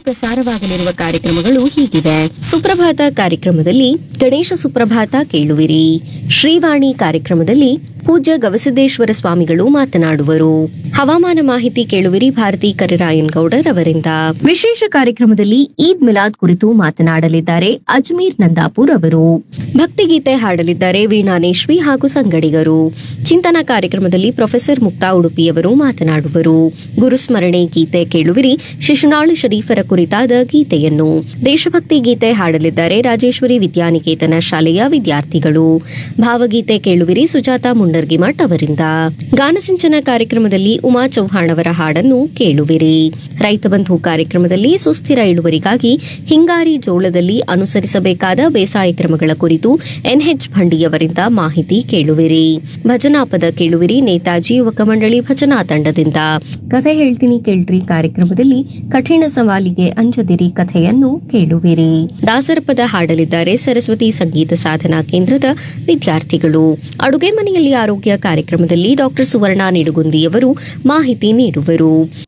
ಪ್ರಸಾರವಾಗಲಿರುವ ಕಾರ್ಯಕ್ರಮಗಳು ಹೀಗಿವೆ ಸುಪ್ರಭಾತ ಕಾರ್ಯಕ್ರಮದಲ್ಲಿ ಗಣೇಶ ಸುಪ್ರಭಾತ ಕೇಳುವಿರಿ ಶ್ರೀವಾಣಿ ಕಾರ್ಯಕ್ರಮದಲ್ಲಿ ಪೂಜ್ಯ ಗವಿಸಿದ್ದೇಶ್ವರ ಸ್ವಾಮಿಗಳು ಮಾತನಾಡುವರು ಹವಾಮಾನ ಮಾಹಿತಿ ಕೇಳುವಿರಿ ಭಾರತಿ ಕರಿರಾಯನ್ ಗೌಡರ್ ಅವರಿಂದ ವಿಶೇಷ ಕಾರ್ಯಕ್ರಮದಲ್ಲಿ ಈದ್ ಮಿಲಾದ್ ಕುರಿತು ಮಾತನಾಡಲಿದ್ದಾರೆ ಅಜ್ಮೀರ್ ನಂದಾಪುರ್ ಅವರು ಭಕ್ತಿಗೀತೆ ಹಾಡಲಿದ್ದಾರೆ ವೀಣಾನೇಶ್ವಿ ಹಾಗೂ ಸಂಗಡಿಗರು ಚಿಂತನಾ ಕಾರ್ಯಕ್ರಮದಲ್ಲಿ ಪ್ರೊಫೆಸರ್ ಮುಕ್ತಾ ಉಡುಪಿಯವರು ಮಾತನಾಡುವರು ಗುರುಸ್ಮರಣೆ ಗೀತೆ ಕೇಳುವಿರಿ ಶಿಶುನಾಳು ಶರೀಫರ ಕುರಿತಾದ ಗೀತೆಯನ್ನು ದೇಶಭಕ್ತಿ ಗೀತೆ ಹಾಡಲಿದ್ದಾರೆ ರಾಜೇಶ್ವರಿ ವಿದ್ಯಾನಿಕೇತನ ಶಾಲೆಯ ವಿದ್ಯಾರ್ಥಿಗಳು ಭಾವಗೀತೆ ಕೇಳುವಿರಿ ಸುಜಾತ ಮುಂಡರ್ಗಿಮಠ್ ಅವರಿಂದ ಗಾನಸಿಂಚನ ಕಾರ್ಯಕ್ರಮದಲ್ಲಿ ಉಮಾ ಚೌಹಾಣ್ ಅವರ ಹಾಡನ್ನು ಕೇಳುವಿರಿ ರೈತ ಬಂಧು ಕಾರ್ಯಕ್ರಮದಲ್ಲಿ ಸುಸ್ಥಿರ ಇಳುವರಿಗಾಗಿ ಹಿಂಗಾರಿ ಜೋಳದಲ್ಲಿ ಅನುಸರಿಸಬೇಕಾದ ಬೇಸಾಯ ಕ್ರಮಗಳ ಕುರಿತು ಎನ್ಎಚ್ ಭಂಡಿಯವರಿಂದ ಮಾಹಿತಿ ಕೇಳುವಿರಿ ಭಜನಾ ಪದ ಕೇಳುವಿರಿ ನೇತಾಜಿ ಯುವಕ ಮಂಡಳಿ ಭಜನಾ ತಂಡದಿಂದ ಕಥೆ ಹೇಳ್ತೀನಿ ಕೇಳ್ರಿ ಕಾರ್ಯಕ್ರಮದಲ್ಲಿ ಕಠಿಣ ಸವಾಲಿಗೆ ಅಂಜದಿರಿ ಕಥೆಯನ್ನು ಕೇಳುವಿರಿ ದಾಸರ ಪದ ಹಾಡಲಿದ್ದಾರೆ ಸರಸ್ವತಿ ಸಂಗೀತ ಸಾಧನಾ ಕೇಂದ್ರದ ವಿದ್ಯಾರ್ಥಿಗಳು ಅಡುಗೆ ಮನೆಯಲ್ಲಿ ಆರೋಗ್ಯ ಕಾರ್ಯಕ್ರಮದಲ್ಲಿ ಡಾಕ್ಟರ್ ಸುವರ್ಣ ನಿಡುಗುಂದಿಯವರು ಮಾಹಿತಿ ನೀಡುವರು